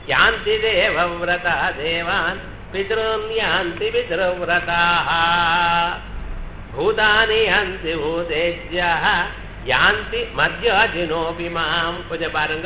யாந்தி தேவவிரதா தேவான் பித்ருன் யாந்தி பித்ருவிரதாக பூதானி யாந்தி பூதேஜ்யா யாந்தி மத்தியாஜினோபி மாம் கொஞ்சம் பாருங்க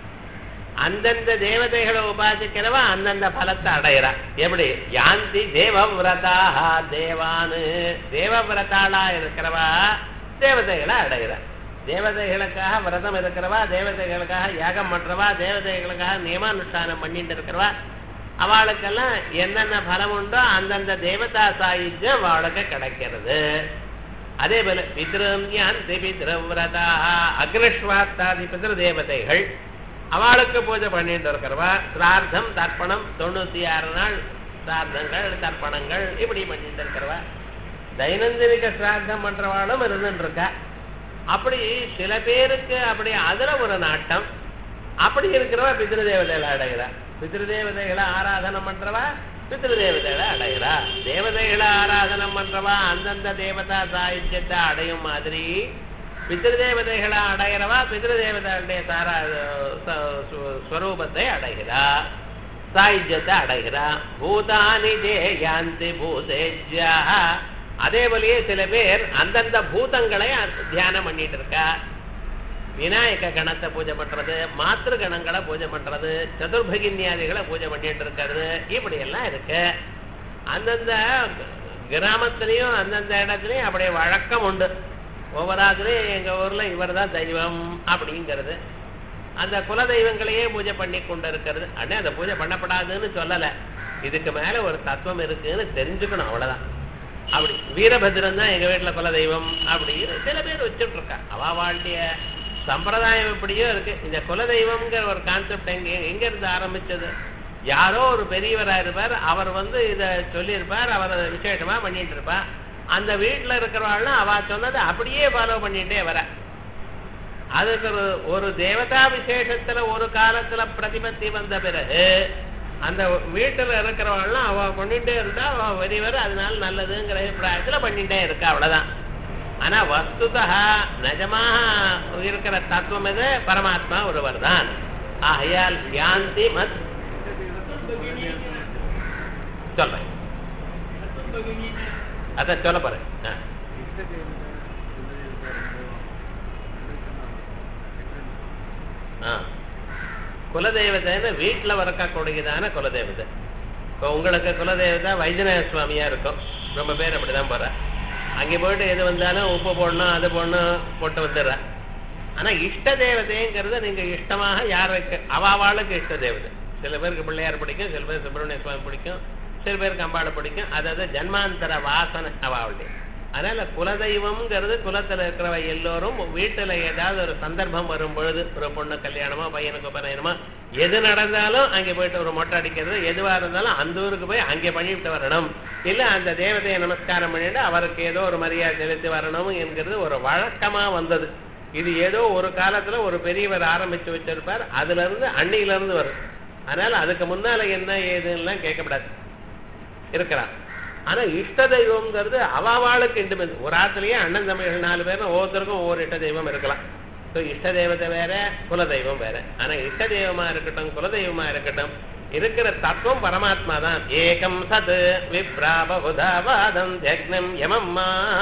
அந்தந்த தேவதைகளை உபாசிக்கிறவா அந்தந்த பலத்தை அடையிறா எப்படி யாந்தி தேவவிரதாக தேவானு தேவவிரதாளா இருக்கிறவா தேவதைகளை அடையிறா தேவதைகளுக்காக விரதம் இருக்கிறவா தேவதைகளுக்காக யாகம் பண்றவா தேவதைகளுக்காக நியமானுஷ்டானம் பண்ணிட்டு இருக்கிறவா அவளுக்கெல்லாம் என்னென்ன பலம் உண்டோ அந்தந்த தேவதா சாயுஜ்யம் அவளுக்கு கிடைக்கிறது அதே போல பித்ருந்யாந்தி பித்ருவிரதா அக்ரஸ்வாத்தாதி பித்ரு தேவதைகள் அவளுக்கு பூஜை பண்ணிட்டு இருக்கிறவா சிரார்த்தம் தர்ப்பணம் தொண்ணூத்தி ஆறு நாள் சிரார்த்தங்கள் தர்ப்பணங்கள் இப்படி பண்ணிட்டு இருக்கிறவா தைனந்தினிக சிரார்த்தம் பண்றவாளும் இருந்துட்டு இருக்கா அப்படி சில பேருக்கு அப்படி அதுல ஒரு நாட்டம் அப்படி இருக்கிறவா பித்ருதேவதைகளை அடைகிறா பித்ருதேவதைகளை ஆராதனை பண்றவா பித்ருதேவதைகளை அடைகிறா தேவதைகளை ஆராதனம் பண்றவா அந்தந்த தேவதா சாயுஜ்யத்தை அடையும் மாதிரி பித்ருதேவதைகளை அடைகிறவா பித்ருதேவதைகளுடைய தாரா ச- சு- ஸ்வரூபத்தை அடைகிறா சாயுஜ்யத்தை அடைகிறா பூதானி தேயாந்தி பூதேஜ்யா அதே போலயே சில பேர் அந்தந்த பூதங்களை தியானம் பண்ணிட்டு இருக்கா விநாயக கணத்தை பூஜை பண்றது மாத்திரு கணங்களை பூஜை பண்றது சதுர்பகின்யாதிகளை பூஜை பண்ணிட்டு இருக்கிறது இப்படி எல்லாம் இருக்கு அந்தந்த கிராமத்திலையும் அந்தந்த இடத்துலயும் அப்படியே வழக்கம் உண்டு ஒவ்வொரு ஆத்துலயும் எங்க ஊர்ல இவர் தான் தெய்வம் அப்படிங்கிறது அந்த குல தெய்வங்களையே பூஜை பண்ணி கொண்டு இருக்கிறது அண்ணே அந்த பூஜை பண்ணப்படாதுன்னு சொல்லல இதுக்கு மேல ஒரு தத்துவம் இருக்குன்னு தெரிஞ்சுக்கணும் அவ்வளவுதான் அப்படி வீரபத்ரன் தான் எங்க வீட்டுல குல தெய்வம் அப்படின்னு சில பேர் வச்சுட்டு இருக்கா அவ வாழ்க்கைய சம்பிரதாயம் எப்படியோ இருக்கு இந்த குல தெய்வம்ங்கிற ஒரு கான்செப்ட் எங்க எங்க இருந்து ஆரம்பிச்சது யாரோ ஒரு பெரியவரா இருப்பார் அவர் வந்து இத சொல்லியிருப்பார் அவர் அதை விசேஷமா பண்ணிட்டு இருப்பா அந்த வீட்டுல இருக்கிறவாள்னா அவ சொன்னதை அப்படியே ஃபாலோ பண்ணிட்டே வர அதுக்கு ஒரு ஒரு தேவதா விசேஷத்துல ஒரு காலத்துல பிரதிபத்தி வந்த பிறகு அந்த வீட்டுல இருக்கிறவங்கலாம் அவ பண்ணிட்டே இருந்தா அவ வெறிவர் அதனால நல்லதுங்கிற அபிப்பிராயத்துல பண்ணிட்டே இருக்கா அவ்வளவுதான் ஆனா வஸ்துதா நிஜமாக இருக்கிற தத்துவம் எது பரமாத்மா ஒருவர் தான் ஆகையால் யாந்தி மத் சொல்றேன் அத சொல்ல போறேன் ஆ. ஆ. குலதெய்வத்தைன்னு வீட்டுல வரக்கூடியதான குலதெய்வத்தை இப்போ உங்களுக்கு குலதெய்வத்தை வைத்தியநாத சுவாமியா இருக்கும் ரொம்ப பேர் அப்படிதான் போற அங்கே போயிட்டு எது வந்தாலும் உப்பு போடணும் அது போடணும் போட்டு வந்துடுற ஆனா இஷ்ட தேவதைங்கிறது நீங்க இஷ்டமாக யாருக்கு அவாவாளுக்கு இஷ்ட தேவதை சில பேருக்கு பிள்ளையார் பிடிக்கும் சில பேருக்கு சுப்பிரமணிய சுவாமி பிடிக்கும் சில பேருக்கு அம்பாளை பிடிக்கும் அதாவது ஜன்மாந்தர வாசனை அவாவுடைய அதனால குலதெய்வம்ங்கிறது குலத்துல இருக்கிறவ எல்லோரும் வீட்டுல ஏதாவது ஒரு சந்தர்ப்பம் வரும் பொழுது ஒரு பொண்ணு கல்யாணமோ பையனுக்கு பையனமோ எது நடந்தாலும் அங்கே போயிட்டு ஒரு மொட்டை அடிக்கிறது எதுவா இருந்தாலும் அந்த ஊருக்கு போய் அங்கே பண்ணிவிட்டு வரணும் இல்ல அந்த தேவதையை நமஸ்காரம் பண்ணிட்டு அவருக்கு ஏதோ ஒரு மரியாதை செலுத்தி வரணும் என்கிறது ஒரு வழக்கமா வந்தது இது ஏதோ ஒரு காலத்துல ஒரு பெரியவர் ஆரம்பிச்சு வச்சிருப்பார் அதுல இருந்து அன்னியில இருந்து வரும் அதனால அதுக்கு முன்னால என்ன ஏதுன்னெல்லாம் கேட்கக்கூடாது இருக்கிறான் ஆனா இஷ்ட தெய்வம்ங்கிறது அவாவாளுக்கு இண்டிபெண்ட் ஒரு ஆத்துலயே அண்ணன் தம்பிகள் நாலு பேரும் ஒவ்வொருத்தருக்கும் ஒவ்வொரு இஷ்ட தெய்வம் இருக்கலாம் ஸோ இஷ்ட தெய்வத்தை வேற குல தெய்வம் வேற ஆனா இஷ்ட தெய்வமா இருக்கட்டும் குல தெய்வமா இருக்கட்டும் இருக்கிற தத்துவம் பரமாத்மா தான் ஏகம் சத் விப்ராபுதாவாதம் ஜக்னம் யமம்மா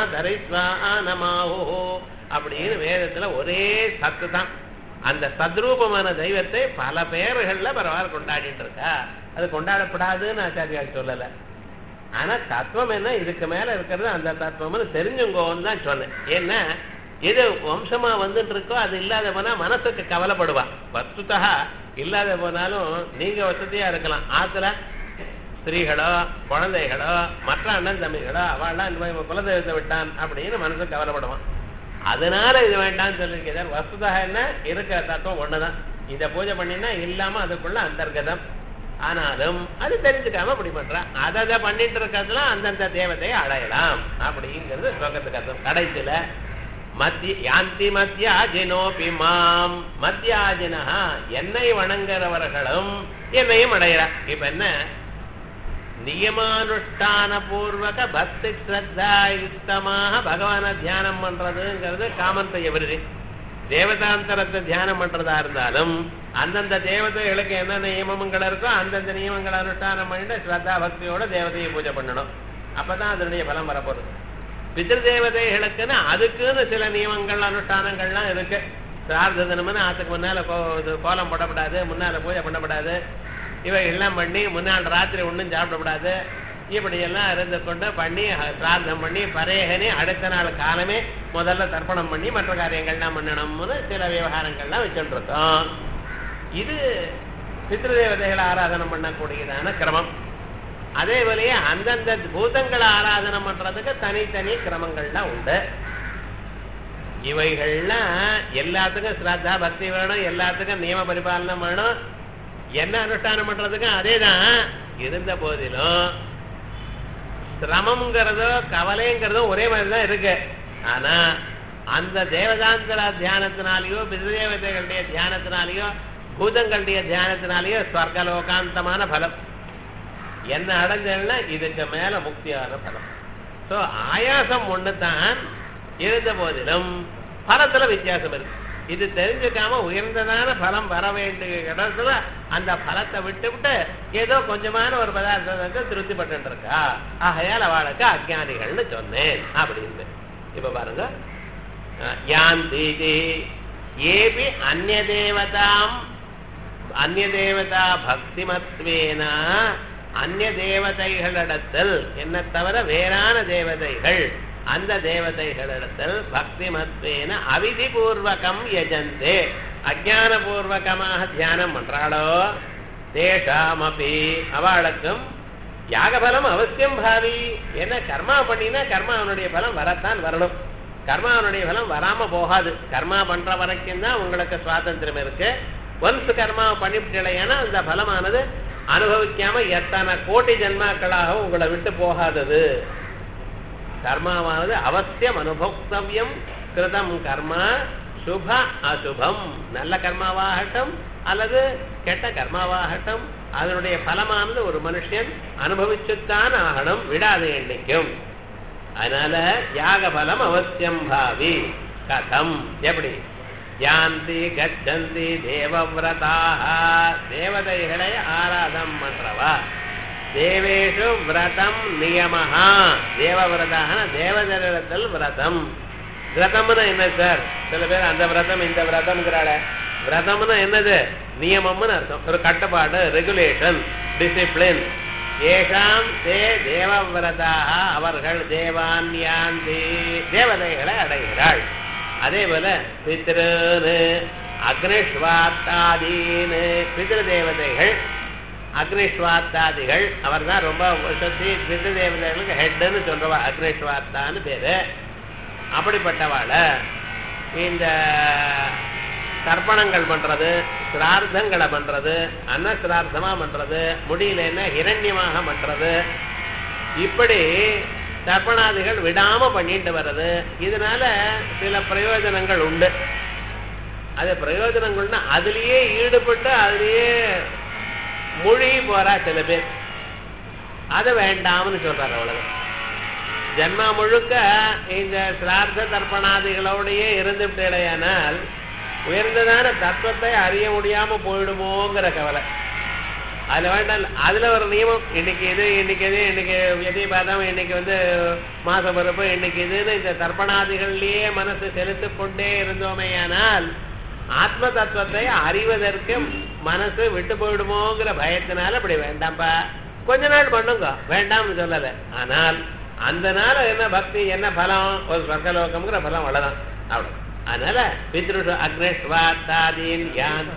தரிஸ்வானமாஹோ அப்படின்னு வேதத்துல ஒரே சத்து தான் அந்த சத்ரூபமான தெய்வத்தை பல பெயர்கள்ல பரவாயில்ல கொண்டாடிட்டு இருக்கா அது கொண்டாடப்படாதுன்னு ஆச்சாரியால் சொல்லல ஆனா தத்துவம் என்ன இதுக்கு மேல இருக்கிறது அந்த தத்துவம்னு தெரிஞ்சுங்கோன்னு தான் சொன்னேன் ஏன்னா எது வம்சமா வந்துட்டு இருக்கோ அது இல்லாத போனா மனசுக்கு கவலைப்படுவா வஸ்துதா இல்லாத போனாலும் நீங்க வசதியா இருக்கலாம் ஆத்துல ஸ்திரீகளோ குழந்தைகளோ மற்ற அண்ணன் தம்பிகளோ அவள்லாம் இந்த மாதிரி குலதெய்வத்தை விட்டான் அப்படின்னு மனசு கவலைப்படுவான் அதனால இது வேண்டாம்னு சொல்லியிருக்கேன் வஸ்துதா என்ன இருக்கிற தத்துவம் ஒண்ணுதான் இதை பூஜை பண்ணினா இல்லாம அதுக்குள்ள அந்தர்கதம் ஆனாலும் அது தெரிஞ்சுக்காம அப்படி பண்றான் அதை அதை பண்ணிட்டு இருக்கிறதுல அந்தந்த தேவதையை அடையலாம் அப்படிங்கிறது ஸ்லோகத்துக்கு அர்த்தம் கடைசியில மத்திய யாந்தி மத்தியாஜினோபி மாம் மத்தியாஜினா என்னை வணங்குறவர்களும் என்னையும் அடையிறா இப்ப என்ன நியமானுஷ்டான பூர்வக பக்தி ஸ்ரத்தா யுக்தமாக பகவான தியானம் பண்றதுங்கிறது காமன் செய்ய விருதி தேவதாந்தரத்தை தியானம் பண்றதா இருந்தாலும் அந்தந்த தேவதைகளுக்கு என்ன நியமங்கள் இருக்கோ அந்தந்த நியமங்களை அனுஷ்டானம் பண்ணிட்டு ஸ்ரத்தா பக்தியோட தேவதையை பூஜை பண்ணணும் அப்பதான் அதனுடைய பலம் வரப்போகுது பிதிரு தேவதைகளுக்குன்னு அதுக்குன்னு சில நியமங்கள் அனுஷ்டானங்கள்லாம் இருக்கு சிரார்த்த தினம்னு ஆத்துக்கு முன்னால கோ- இது கோலம் போடப்படாது முன்னால பூஜை பண்ணப்படாது இவைகள்லாம் பண்ணி முன்னாள் ராத்திரி ஒன்றும் சாப்பிடக்கூடாது இப்படி எல்லாம் இருந்து கொண்டு பண்ணி பிரார்த்தம் பண்ணி பரேகனி அடுத்த நாள் காலமே முதல்ல தர்ப்பணம் பண்ணி மற்ற காரியங்கள்லாம் பண்ணணும்னு சில விவகாரங்கள்லாம் வச்சுட்டு இருக்கோம் இது பித்ருதேவதைகளை ஆராதனை பண்ணக்கூடியதான கிரமம் அதே போலயே அந்தந்த பூதங்களை ஆராதனை பண்றதுக்கு தனித்தனி கிரமங்கள்லாம் உண்டு இவைகள்லாம் எல்லாத்துக்கும் ஸ்ரத்தா பக்தி வேணும் எல்லாத்துக்கும் நியம பரிபாலனம் வேணும் என்ன அனுஷ்டானம் பண்றதுக்கும் அதேதான் இருந்த போதிலும் சிரமம்ங்கிறதோ கவலைங்கிறதோ ஒரே மாதிரி தான் இருக்கு ஆனா அந்த தேவதாந்திர தியானத்தினாலேயோ பிததேவதைகளுடைய தியானத்தினாலேயோ பூதங்களுடைய தியானத்தினாலேயோ ஸ்வர்கலோகாந்தமான பலம் என்ன அடைஞ்சல்னா இதுக்கு மேல முக்தியான பலம் சோ ஆயாசம் ஒண்ணுதான் இருந்த போதிலும் பலத்துல வித்தியாசம் இருக்கு இது தெரிஞ்சுக்காம உயர்ந்ததான பலம் வர வேண்டிய இடத்துல அந்த பலத்தை விட்டு விட்டு ஏதோ கொஞ்சமான ஒரு பதார்த்தத்தை திருப்தி பட்டு இருக்கா ஆகையால் அவளுக்கு அஜானிகள்னு சொன்னேன் அப்படின்னு இப்ப பாருங்க அஹ், யாந்தீதி ஏபி அந்நிய தேவதாம் அந்நிய தேவதா பக்திமத்வேன அந்நிய தேவதைகளிடத்தில் என்ன தவிர வேறான தேவதைகள் அந்த தேவதைகளிடத்தில் பக்திமத்வேன அவிதிபூர்வகம் யஜந்தே அஜானபூர்வகமாக தியானம் பண்றாளோ தேஷாமபி அவளுக்கும் யாகபலம் அவசியம் பாவி என்ன கர்மா பண்ணினா கர்மா அவனுடைய பலம் வரத்தான் வரணும் கர்மா அவனுடைய பலம் வராம போகாது கர்மா பண்ற வரைக்கும் தான் உங்களுக்கு சுவாதந்திரம் இருக்கு ஒன்ஸ் கர்மா பண்ணிவிட்டலைன்னா அந்த பலமானது அனுபவிக்காம எத்தனை கோடி ஜென்மாக்களாக உங்களை விட்டு போகாதது கர்மாவானது அவசியம் அனுபோக்தவியம் கிருதம் கர்மா சுப அசுபம் நல்ல கர்மாவாகட்டும் அல்லது கெட்ட கர்மாவாகட்டும் அதனுடைய பலமானது ஒரு மனுஷன் அனுபவிச்சுத்தான் ஆகணும் விடாது எண்ணிக்கும் அதனால யாக பலம் அவசியம் பாவி கதம் எப்படி யாந்தி கச்சந்தி தேவவிரதாக தேவதைகளை ஆராதம் பண்றவா தேவேஷு விரதம் நியமஹா தேவவிரதாக தேவதரிடத்தில் விரதம் விரதம்னா என்ன சார் சில பேர் அந்த விரதம் இந்த விரதம்ங்கிறாள விரதம்னா என்னது நியமம்னு அர்த்தம் ஒரு கட்டுப்பாடு ரெகுலேஷன் டிசிப்ளின் ஏஷாம் தே தேவவிரதாக அவர்கள் தேவான்யாந்தி தேவதைகளை அடைகிறாள் அதே போல பித்ருன்னு அக்னிஷ்வாத்தாதீன்னு பித்ரு தேவதைகள் அக்னிஷ்வாத்தாதிகள் அவர் தான் ரொம்ப வருஷத்தி பித்ரு தேவதைகளுக்கு ஹெட்னு சொல்றவா அக்னிஷ்வாத்தான்னு பேரு அப்படிப்பட்டவாள இந்த தர்ப்பணங்கள் பண்றது சிரார்த்தங்களை பண்றது அன்ன சிரார்த்தமா பண்றது முடியலன்னா ஹிரண்யமாக பண்றது இப்படி தர்ப்பணாதிகள் விடாம பண்ணிட்டு வர்றது இதனால சில பிரயோஜனங்கள் உண்டு அது பிரயோஜனங்கள்னா அதுலயே ஈடுபட்டு அதுலயே மூழ்கி போறா சில பேர் அதை வேண்டாம்னு சொல்றாரு அவ்வளவு ஜென்மா முழுக்க இந்த சிரார்த்த தர்ப்பணாதிகளோடையே இருந்துவிட்டேனால் உயர்ந்ததான தத்துவத்தை அறிய முடியாம போயிடுமோங்கிற கவலை அதுல வேண்டாம் அதுல ஒரு நியமம் இன்னைக்கு இது இன்னைக்கு இது இன்னைக்கு எதையும் பார்த்தா இன்னைக்கு வந்து மாச பிறப்பு இன்னைக்கு இதுன்னு இந்த தர்ப்பணாதிகள்லயே மனசு செலுத்திக் கொண்டே இருந்தோமேயானால் ஆத்ம தத்துவத்தை அறிவதற்கு மனசு விட்டு போயிடுமோங்கிற பயத்தினால இப்படி வேண்டாம்ப்பா கொஞ்ச நாள் பண்ணுங்க வேண்டாம்னு சொல்லல ஆனால் அந்த நாள் என்ன பக்தி என்ன பலம் ஒரு சொர்க்கலோகம்ங்கிற பலம் அவ்வளவுதான் அவ்வளவு அதனால பித்ருஷு அக்னேஷ்வாத்தாதீன் யான்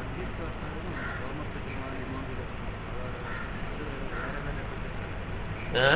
ஆ?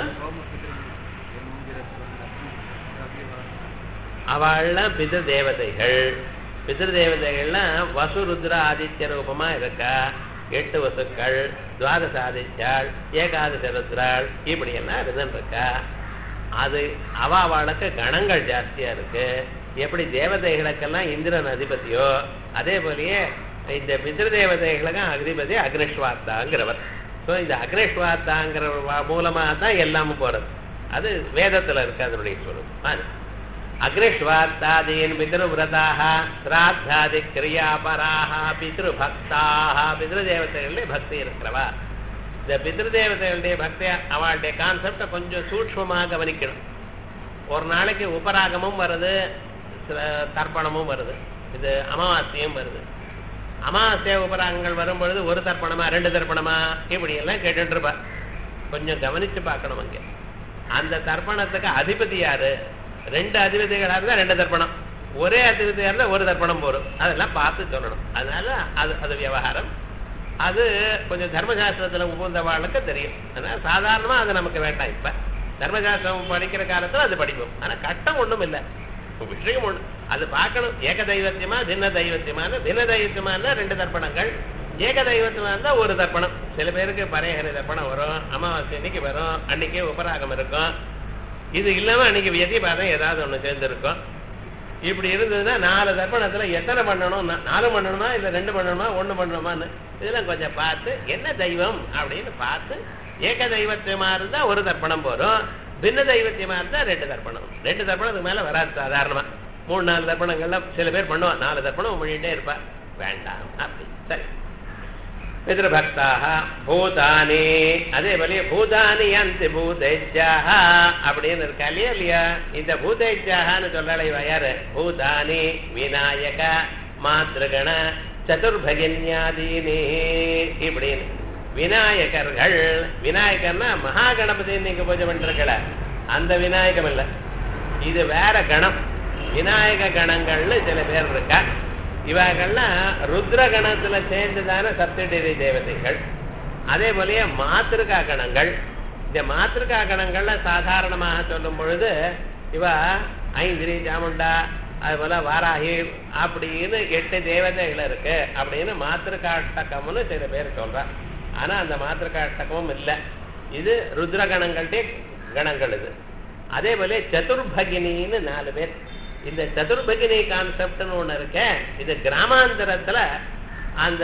அவள்லாம் பிதிரு தேவதைகள் பிதிரு தேவதைகள்லாம் வசு ருத்ர ஆதித்ய ரூபமா இருக்கா எட்டு வசுக்கள் துவாதச ஆதித்யாள் ஏகாதச ருத்ராள் இப்படி எல்லாம் இருந்துருக்கா அது அவ அவளுக்கு கணங்கள் ஜாஸ்தியா இருக்கு எப்படி தேவதைகளுக்கெல்லாம் இந்திரன் அதிபதியோ அதே போலயே இந்த பிதிரு தேவதைகளுக்கும் அதிபதி அக்னிஷ்வார்த்தாங்கிறவர் ஸோ இந்த அக்னிஷ்வார்த்தாங்கிற மூலமாக தான் எல்லாமும் போறது அது வேதத்துல இருக்கு அதனுடைய சொல்லும் அக்னிஷ்வாத்தாதீன் பித்ருவிரதாக சிராத்தாதி கிரியாபராக பித்ருபக்தாக பித்ருதேவதைகளிலே பக்தி இருக்கிறவா இந்த பித்ருதேவதைகளுடைய பக்தி அவளுடைய கான்செப்டை கொஞ்சம் சூக்ஷ்மமாக கவனிக்கணும் ஒரு நாளைக்கு உபராகமும் வருது சில தர்ப்பணமும் வருது இது அமாவாசையும் வருது அமாவாசை உபராகங்கள் வரும்பொழுது ஒரு தர்ப்பணமா ரெண்டு தர்ப்பணமா இப்படி எல்லாம் கேட்டுட்டு இருப்பா கொஞ்சம் கவனிச்சு பார்க்கணும் அங்கே அந்த தர்ப்பணத்துக்கு அதிபதி யாரு ரெண்டு அதிபதிகளா இருந்தா ரெண்டு தர்ப்பணம் ஒரே அதிபதியா இருந்தா ஒரு தர்ப்பணம் போரும் அதெல்லாம் பார்த்து சொல்லணும் அதனால அது அது விவகாரம் அது கொஞ்சம் தர்மசாஸ்திரத்துல உபந்தவாளுக்கு தெரியும் அதனால சாதாரணமா அது நமக்கு வேண்டாம் இப்ப தர்மசாஸ்திரம் படிக்கிற காலத்துல அது படிப்போம் ஆனா கட்டம் ஒண்ணும் இல்லை விஷயம் ஒண்ணு அது பார்க்கணும் ஏக தெய்வத்தியமா தின தெய்வத்தியமான தின தெய்வத்தியமான ரெண்டு தர்ப்பணங்கள் ஏக தெய்வத்தியமா இருந்தா ஒரு தர்ப்பணம் சில பேருக்கு பரையகரி தர்ப்பணம் வரும் அமாவாசை அன்னைக்கு வரும் அன்னைக்கே உபராகம் இருக்கும் இது இல்லாம அன்னைக்கு வியதிபாதம் ஏதாவது ஒண்ணு சேர்ந்துருக்கும் இப்படி இருந்ததுன்னா நாலு தர்ப்பணத்துல எத்தனை பண்ணணும் நா- நாலு பண்ணணுமா இல்ல ரெண்டு பண்ணணுமா ஒண்ணு பண்ணணுமான்னு இதெல்லாம் கொஞ்சம் பார்த்து என்ன தெய்வம் அப்படின்னு பார்த்து ஏக தெய்வத்தியமா இருந்தா ஒரு தர்ப்பணம் போறோம் பின்ன தெய்வத்தியமா இருந்தா ரெண்டு தர்ப்பணம் ரெண்டு தர்ப்பணத்துக்கு மேல வராது சாதாரணமா மூணு நாலு தர்ப்பணங்கள்லாம் சில பேர் பண்ணுவான் நாலு தர்ப்பணம் பண்ணிட்டே இருப்பா வேண்டாம் அப்படி சரி பிதೃபக்தாக பூதானி அதே போல பூதானி அந்த பூதைஜாக அப்படின்னு இருக்கா இல்லையா இல்லையா இந்த பூதைஜாகன்னு சொல்லலை யாரு பூதானி விநாயக மாத்ருகண சதுர்பகின்யாதீனி இப்படின்னு விநாயகர்கள் விநாயகர்னா மகா கணபதி நீங்க பூஜை பண்ணிருக்கல அந்த விநாயகம் இல்ல இது வேற கணம் விநாயக கணங்கள்னு சில பேர் இருக்கா இவங்கள்லாம் ருத்ர கணத்துல சேர்ந்துதான சப்தடிரி தேவதைகள் அதே போலயே மாத்திருக்கா கணங்கள் இந்த மாத்திருக்கா கணங்கள்ல சாதாரணமாக சொல்லும் பொழுது இவ ஐந்திரி சாமுண்டா அது போல வாராகி அப்படின்னு எட்டு தேவதைகள் இருக்கு அப்படின்னு மாத்திருக்காட்டகம்னு சில பேர் சொல்றா ஆனா அந்த மாத்திருக்காட்டகமும் இல்லை இது ருத்ர கணங்களுடைய கணங்கள் இது அதே போல சதுர்பகினின்னு நாலு பேர் இந்த சதுர்பகினி கான்செப்ட்னு ஒண்ணு இருக்க இது கிராமாந்தரத்துல அந்த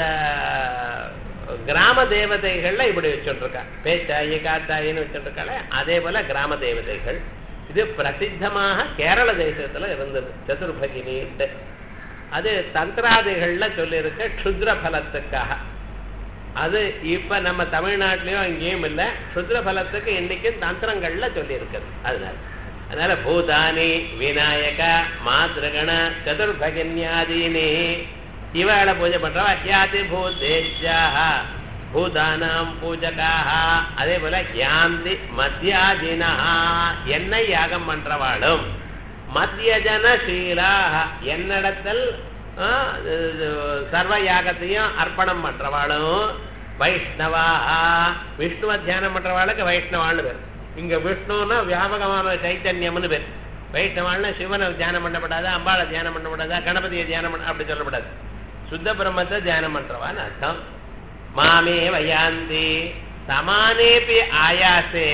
கிராம தேவதைகள்ல இப்படி வச்சுட்டு இருக்கா பேச்சாயி காத்தாயின்னு வச்சுட்டு இருக்காளே அதே போல கிராம தேவதைகள் இது பிரசித்தமாக கேரள தேசத்துல இருந்தது சதுர்பகினிட்டு அது தந்திராதிகள்ல சொல்லியிருக்க க்ஷுத்ர பலத்துக்காக அது இப்ப நம்ம தமிழ்நாட்டிலயும் அங்கேயும் இல்ல க்ஷுத்ர பலத்துக்கு இன்னைக்கும் தந்திரங்கள்ல சொல்லி இருக்குது அதனால அதனால பூதானி விநாயக மாத்ருகண சதுர்பகன்யாதீனி இவளை பூஜை பண்றவா யாதி பூதேஜாக பூதானாம் பூஜகாக அதே போல யாந்தி மத்தியாதினா என்னை யாகம் பண்றவாளும் மத்தியஜனசீலாக என்னிடத்தில் ஆ, இது, சர்வ யாகத்தையும் அர்ப்பணம் பண்றவாளும் வைஷ்ணவா விஷ்ணுவ தியானம் பண்றவாளுக்கு வைஷ்ணவான்னு பேர் இங்க விஷ்ணுன்னா வியாபகமான சைத்தன்யம்னு பேர் வைஷ்ணவாள்னா சிவனை தியானம் பண்ணப்படாதா அம்பாளை தியானம் பண்ணப்படாதா கணபதியை தியானம் பண்ண அப்படி சொல்லப்படாது சுத்த பிரம்மத்தை தியானம் பண்றவான்னு அர்த்தம் மாமே வயாந்தி சமானேபி ஆயாசே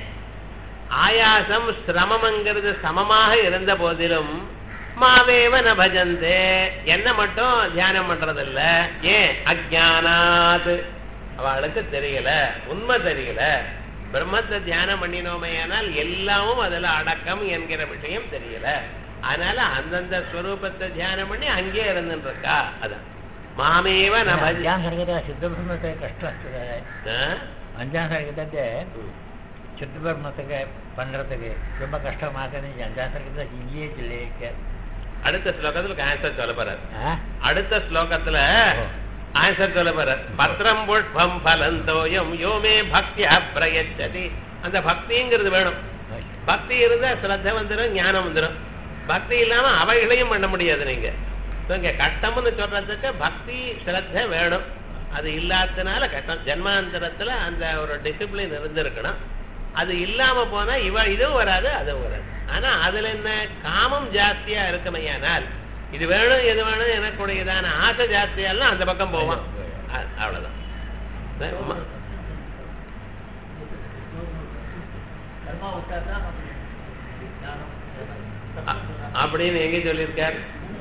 ஆயாசம் சிரமம்ங்கிறது சமமாக இருந்த போதிலும் மாவேவ ந பஜந்தே என்ன மட்டும் தியானம் பண்றதில்ல ஏன் அஜானாத் அவளுக்கு தெரியல உண்மை தெரியல பிரம்மத்தை தியானம் பண்ணினோமையானால் எல்லாமும் அதுல அடக்கம் என்கிற விஷயம் தெரியல அதனால அந்தந்த ஸ்வரூபத்தை தியானம் பண்ணி அங்கே இருந்துட்டு இருக்கா அதான் ಮಾಮೇವ ನ ಭಜ ಅಂಜಾನ್ ಸರ್ಗದ ಸಿದ್ಧಬ್ರಹ್ಮತೆ ಕಷ್ಟ ಆಗ್ತದೆ ಅಂಜಾನ್ ಸರ್ಗದಂತೆ சித்தபர்மத்துக்கு பண்றதுக்கு ரொம்ப கஷ்டமாக இருக்குது அஞ்சாம் சர்க்கத்தை இங்கேயே ಜಿಲ್ಲೆಗೆ அடுத்த ஸ்லோகத்துல ஆன்சர் சொல்ல போறார் ஆ? அடுத்த ஸ்லோகத்துல ஓ. ஆன்சர் சொல்ல போறார் பத்திரம் புஷ்பம் பலந்தோயம் யோமே பக்தியா பிரயச்சதி அந்த பக்திங்கிறது வேணும் பக்தி இருந்தா ஸ்ரத்த வந்துடும் ஞானம் வந்துடும் பக்தி இல்லாம அவைகளையும் பண்ண முடியாது நீங்க So, இங்க கஷ்டம்னு சொல்றதுக்கு பக்தி ஸ்ரத்த வேணும் அது இல்லாததுனால கஷ்டம் ஜென்மாந்தரத்துல அந்த ஒரு டிசிப்ளின் இருந்திருக்கணும் அது இல்லாம போனா இவ இதுவும் வராது அதுவும் வராது ஆனா அதுல என்ன காமம் ஜாஸ்தியா இருக்குமையானால் இது வேணும் எது வேணும் எனக்குடையதான ஆசை ஜாஸ்தியாலாம் அந்த பக்கம் போவான் அ- அவ்வளவுதான் ம- அ- அப்படின்னு எங்க சொல்லியிருக்கார்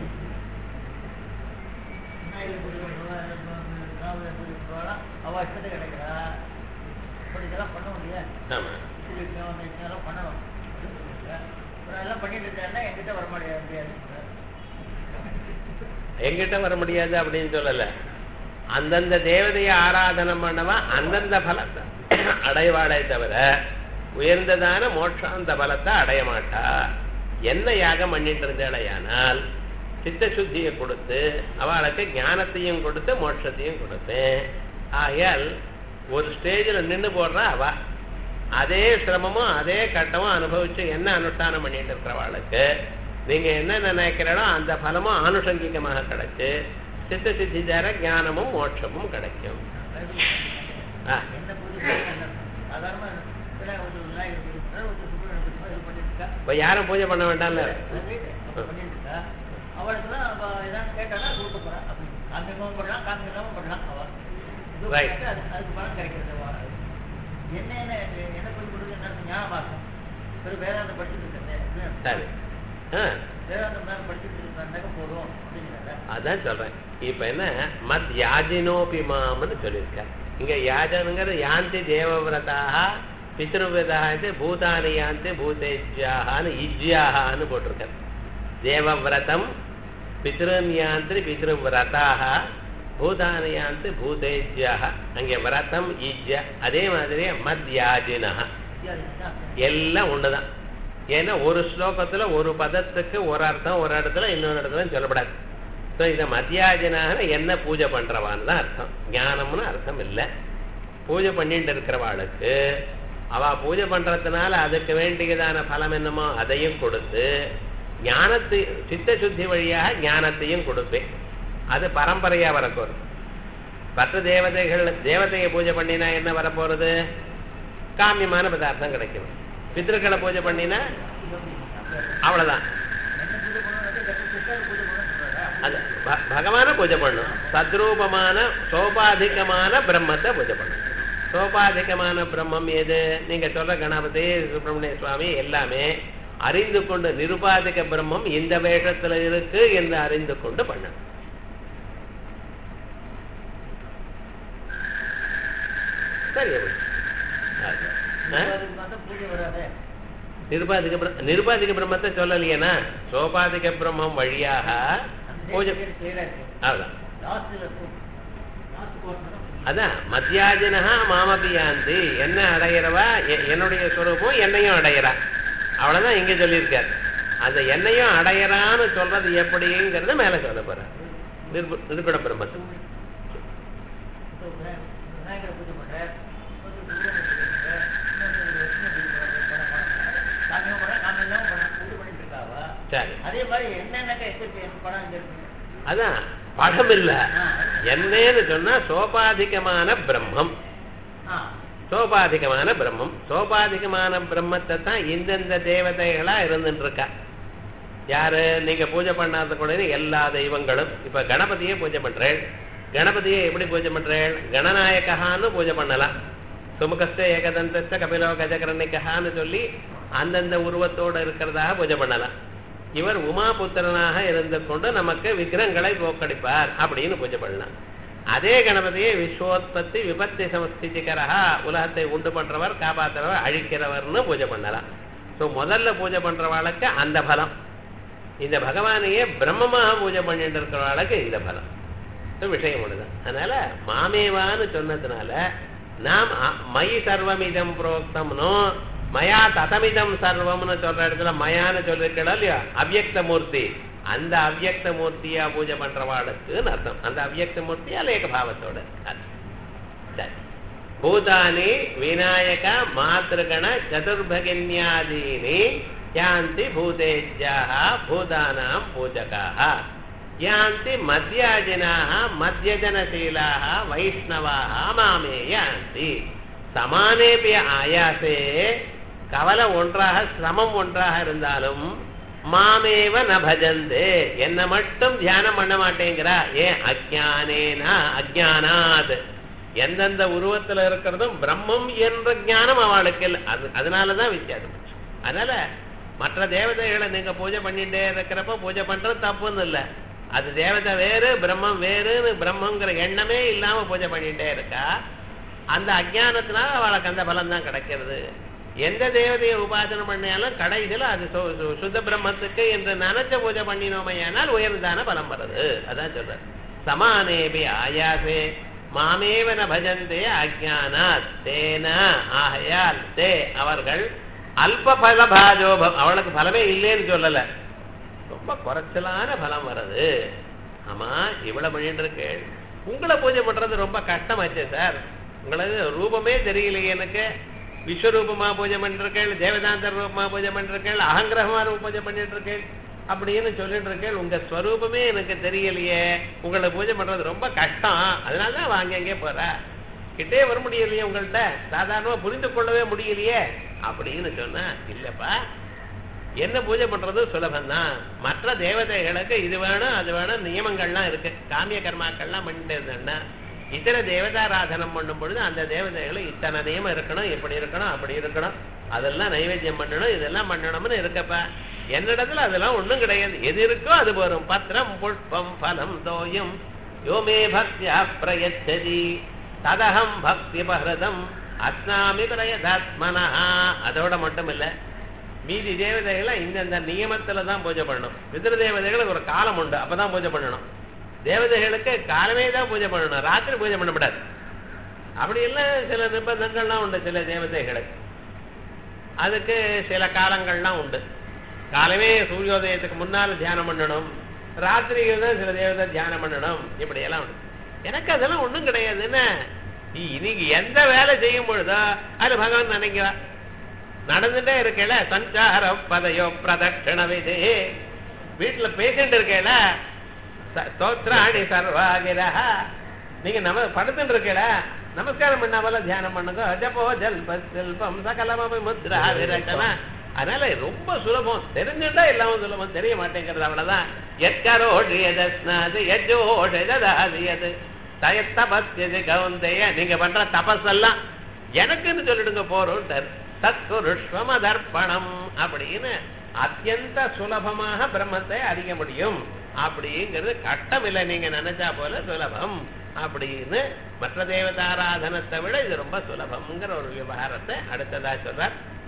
அவ இஷ்டத்துக்கு கிடைக்கிறா அப்படி இதெல்லாம் பண்ண முடியாது ஆமா பண்ணணும் அதெல்லாம் பண்ணிட்டு இருந்தாருன்னா என்கிட்ட வர முடியாது முடியாது எங்கிட்ட வர முடியாது அப்படின்னு சொல்லல அந்தந்த தேவதையை ஆராதனம் பண்ணவன் அந்தந்த பலத்தை அடைவாளே தவிர உயர்ந்ததான மோட்சாந்த பலத்தை அடைய மாட்டா என்ன யாகம் பண்ணிட்டு இருந்தாலேயானால் சித்த சுத்தியை கொடுத்து அவளுக்கு ஞானத்தையும் கொடுத்து மோட்சத்தையும் கொடுத்தேன் ஆகையால் ஒரு ஸ்டேஜில் நின்று போடுறா அவ அதே சிரமமும் அதே கட்டமும் அனுபவிச்சு என்ன அனுஷ்டானம் பண்ணிட்டு இருக்கிறவாளுக்கு நீங்க என்ன நினைக்கிறீங்களோ அந்த பலமும் ஆனுஷங்கிகமாக கிடைச்சு சித்த சித்தி தர ஞானமும் மோட்சமும் கிடைக்கும் ஆ. என்ன பூஜை சாதாரணமா விநாயகர் பூஜை விநாயகர் பூஜை பண்றாரு, ஒருத்தர் சுப்பிரமணிய பூஜை இது பண்ணிட்டு இருக்கா இப்ப யாரும் பூஜை பண்ண வேண்டாம்ல அப்ப பண்ணிட்டு இருக்கா அவளுக்குலாம் அவ ஏதாவது கேட்டானா கொடுக்க போறா அப்படி காமியமும் பண்ணலாம் காமியமும் பண்ணலாம் அவ இது Right. பண்ணாக்க அது- அதுக்கு பணம் கிடைக்கிறது அவ. என்ன என்ன என்ன கொஞ்சம் கொடுக்குறது என்ன ஞானமாக்கம் ஒரு வேதாந்தம் படிச்சுட்டு இருக்கேன் சரி ஆ வேதாந்தம் தான் படிச்சுட்டு இருந்தாக்க போதும் அப்படிங்கிறாங்க அதான் சொல்றேன் இப்ப என்ன மத் யாஜினோபிமாம்னு சொல்லியிருக்கார் இங்க யாஜனுங்கிறது யாந்தி தேவவிரதாக பித்ருவிரதாக பூதானி யாந்தி பூதேஜ்யாகான்னு இஜ்யாகான்னு போட்டிருக்கார் தேவவிரதம் பித்ருன் யாந்தி பித்ருவிரதாக பூதானி யாந்தி பூதேஜ்யாக அங்கே விரதம் இஜ்யா அதே மாதிரி மத் யாஜினஹா எல்லாம் ஒண்ணுதான் ஏன்னா ஒரு ஸ்லோகத்துல ஒரு பதத்துக்கு ஒரு அர்த்தம் ஒரு இடத்துல இன்னொரு இடத்துல சொல்லப்படாது ஸோ இதை மத்தியாஜனாக என்ன பூஜை பண்றவான்னு தான் அர்த்தம் ஞானம்னு அர்த்தம் இல்லை பூஜை பண்ணிட்டு இருக்கிறவாளுக்கு அவ பூஜை பண்றதுனால அதுக்கு வேண்டியதான பலம் என்னமோ அதையும் கொடுத்து ஞானத்தை சித்த சுத்தி வழியாக ஞானத்தையும் கொடுப்பேன் அது பரம்பரையா வரப்போறது மற்ற தேவதைகள் தேவதையை பூஜை பண்ணினா என்ன வரப்போறது காமியமான பதார்த்தம் கிடைக்கும் பித்ருக்களை பூஜை பண்ணினா அவ்வளவுதான் என்ன பூஜை பண்ணணும் கிருஷ்ணர் பூஜை பண்ணணும்னு சொல்றாரா அது ப- பகவானை பூஜை பண்ணும் சத்ரூபமான சோபாதிகமான பிரம்மத்தை பூஜை பண்ணும் சோபாதிகமான பிரம்மம் எது நீங்க சொல்ற கணபதி சுப்பிரமணிய சுவாமி எல்லாமே அறிந்து கொண்டு நிருபாதிக பிரம்மம் இந்த வேஷத்துல இருக்கு என்று அறிந்து கொண்டு பண்ணணும் சரி அப்படி. அது. ஆ? அதுக்கு பார்த்தா பூஜை வராதே நிருபாதிக பிர- நிருபாதிக பிரம்மத்தை சொல்லலையேனா சோபாதிக பிரம்மம் வழியாக பூஜை கிளியரா இருக்கு அதான் லாஸ்ட் லாஸ்ட் கோர்ஸ் அதான் மத்தியாஜனஹா மாமபியாந்தி என்ன அடையிறவா எ- என்னுடைய சொரூபம் என்னையும் அடையிறா அவ்வளவுதான் இங்க சொல்லியிருக்காரு அந்த என்னையும் அடையறான்னு சொல்றது எப்படிங்கிறத மேல சொல்ல போறார் நிர்ப- நிர்குண பிரம்மத்து விநாயகர் பூஜை பண்றேன் சுப்பிரமணிய பூஜை பண்றேன் இன்னொரு லட்சுமி பூஜை பண்றேன் காமியம் பண்றேன் காமியம் பண்ண பூஜை பண்ணிட்டு இருக்காவா சரி அதே மாதிரி என்னென்னக்கா எஸ்எஸ்சி படம் இங்க இருக்கு அதான் படம் இல்ல ஆ. என்னன்னு சொன்னா சோபாதிகமான பிரம்மம் ஆ சோபாதிகமான பிரம்மம் சோபாதிகமான பிரம்மத்தை தான் இந்தந்த தேவதைகளா இருந்துட்டு இருக்கா யாரு நீங்க பூஜை பண்ணாத கூட எல்லா தெய்வங்களும் இப்ப கணபதியை பூஜை பண்றேன் கணபதியை எப்படி பூஜை பண்றேன் கணநாயகான்னு பூஜை பண்ணலாம் சுமுகஸ்த ஏகதந்தஸ்த கபிலோ கஜகரணிக்கான்னு சொல்லி அந்தந்த உருவத்தோட இருக்கிறதாக பூஜை பண்ணலாம் இவர் உமாபுத்திரனாக இருந்து கொண்டு நமக்கு விக்கிரங்களை போக்கடிப்பார் அப்படின்னு பூஜை பண்ணலாம் அதே கணபதியை விஸ்வோத்பத்தி விபத்தி சமஸ்திதிகரா உலகத்தை உண்டு பண்றவர் காப்பாத்துறவர் அழிக்கிறவர்னு பூஜை பண்ணலாம் ஸோ முதல்ல பூஜை பண்றவாளுக்கு அந்த பலம் இந்த பகவானையே பிரம்மமாக பூஜை பண்ணிட்டு இருக்கிறவாளுக்கு இந்த பலம் So, விஷயம் ஒண்ணுதான் அதனால மாமேவான்னு சொன்னதுனால நாம் அ- மயி சர்வமிதம் புரோக்தம்னு மயா ததமிதம் சர்வம்னு சொல்ற இடத்துல மயான்னு சொல்லிருக்கா இல்லையா அவ்யக்த மூர்த்தி அந்த அவ்யக்த மூர்த்தியா பூஜை பண்றவாளுக்குன்னு அர்த்தம் அந்த அவ்யக்த மூர்த்தி அலேக பாவத்தோட அர்த்தம். சரி பூதானி விநாயக மாத்திருகண சதுர்பகின்யாதீனி யாந்தி பூதேஜ்யாக பூதானாம் பூஜகாः யாந்தி மத்தியாஜினாः மத்தியஜனசீலாः வைஷ்ணவாः மாமே யாந்தி சமானேபிய ஆயாசே கவலை ஒன்றாக சிரமம் ஒன்றாக இருந்தாலும் மாமேவ ந பஜந்தே என்ன மட்டும் தியானம் பண்ண மாட்டேங்கிறா ஏன் அஜானேனா அஜானாத் எந்தெந்த உருவத்துல இருக்கிறதும் பிரம்மம் என்ற ஞானம் அவளுக்கு இல்லை அது அதனாலதான் வித்தியாசம் அதனால மற்ற தேவதைகளை நீங்க பூஜை பண்ணிட்டே இருக்கிறப்ப பூஜை பண்றது தப்புன்னு இல்லை அது தேவதை வேறு பிரம்மம் வேறுன்னு பிரம்மங்கிற எண்ணமே இல்லாம பூஜை பண்ணிட்டே இருக்கா அந்த அஜானத்தினால அவளுக்கு அந்த பலம் தான் கிடைக்கிறது எந்த தேவதையை உபாசனை பண்ணினாலும் கடைசியில் அது சு- சு- சுத்த பிரம்மத்துக்கு என்று நினைச்ச பூஜை பண்ணினோமையானால் உயர்ந்தான பலம் வருது அதான் சொல்றார் சமானேபி ஆயாசே மாமேவன பஜந்தே அஜானாத் தேன ஆகையால் தே அவர்கள் அல்ப பல பாஜோபம் அவளுக்கு பலமே இல்லைன்னு சொல்லல ரொம்ப குறைச்சலான பலம் வருது ஆமா இவ்வளவு பண்ணிட்டு இருக்கேன் உங்களை பூஜை பண்றது ரொம்ப கஷ்டமாச்சே சார் உங்களுக்கு ரூபமே தெரியலையே எனக்கு விஸ்வரூபமா பூஜை பண்ணிருக்கேன் தேவதாந்தர் ரூபமா பூஜை பண்ணிருக்கேன் அகங்கிரகமா ரூப பூஜை பண்ணிட்டு இருக்கேன் அப்படின்னு சொல்லிட்டு இருக்கேன் உங்க ஸ்வரூபமே எனக்கு தெரியலையே உங்களை பூஜை பண்றது ரொம்ப கஷ்டம் அதனால தான் வாங்க அங்கே போற கிட்டே வர முடியலையே உங்கள்கிட்ட சாதாரணமா புரிந்து கொள்ளவே முடியலையே அப்படின்னு சொன்னா இல்லப்பா என்ன பூஜை பண்றது சுலபம்தான் மற்ற தேவதைகளுக்கு இது வேணும் அது வேணும் நியமங்கள்லாம் இருக்கு காமிய கர்மாக்கள்லாம் பண்ணிட்டு இருந்தேன்னா இதர தேவதாராதனம் பண்ணும் பொழுது அந்த தேவதைகளை இத்தனை நியமம் இருக்கணும் இப்படி இருக்கணும் அப்படி இருக்கணும் அதெல்லாம் நைவேத்தியம் பண்ணணும் இதெல்லாம் பண்ணணும்னு இருக்கப்பா என்னிடத்துல அதெல்லாம் ஒண்ணும் கிடையாது எது இருக்கோ அது வரும் பத்திரம் புஷ்பம் பலம் தோயும் யோமே பக்தியா பிரயச்சதி ததகம் பக்தி பஹ்ரதம் அஸ்னாமி பிரயதாத்மனா அதோட மட்டும் இல்ல மீதி தேவதைகளை இந்தந்த நியமத்துல தான் பூஜை பண்ணணும் பிதிரு தேவதைகளுக்கு ஒரு காலம் உண்டு அப்பதான் பூஜை பண்ணணும் தேவதைகளுக்கு காலமே தான் பூஜை பண்ணணும் ராத்திரி பூஜை பண்ணக்கூடாது அப்படி எல்லாம் சில நிபந்தங்கள்லாம் உண்டு சில தேவதைகளுக்கு அதுக்கு சில காலங்கள்லாம் உண்டு காலமே சூரியோதயத்துக்கு முன்னால தியானம் பண்ணணும் ராத்திரியில் தான் சில தேவதை தியானம் பண்ணணும் இப்படி எல்லாம் உண்டு எனக்கு அதெல்லாம் ஒண்ணும் கிடையாது என்ன நீ இன்னைக்கு எந்த வேலை செய்யும் பொழுதோ அது பகவான் நினைக்கிறா நடந்துட்டே இருக்கல சஞ்சார பதையோ பிரதட்சண விதி வீட்டுல பேஷண்ட் இருக்கல ஸ்தோத்ராணி சர்வாகிரஹ நீங்க நம படுத்துட்டு இருக்கல நமஸ்காரம் பண்ணாமல தியானம் பண்ணுங்க ஜபோ ஜல்ப செல்பம் சகலமபி முத்ரா விரட்டன அதனால ரொம்ப சுலபம் தெரிஞ்சுட்டா எல்லாமே சுலபம் தெரிய மாட்டேங்கிறது அவ்வளவுதான் எத்கரோஷியதஸ்னாது எஜோஷதாதியது தயத்தபஸ்யது கவுந்தைய நீங்க பண்ற தபஸெல்லாம் எனக்குன்னு சொல்லிடுங்க போறோம் தத்குருஷ்வம தர்ப்பணம் அப்படின்னு அத்தியந்த சுலபமாக பிரம்மத்தை அறிய முடியும் அப்படிங்கிறது கட்டம் இல்லை நீங்க நினைச்சா போல சுலபம் அப்படின்னு மற்ற தேவதாராதனத்தை விட இது ரொம்ப சுலபம்ங்கிற ஒரு விவகாரத்தை அடுத்ததா சொல்றார்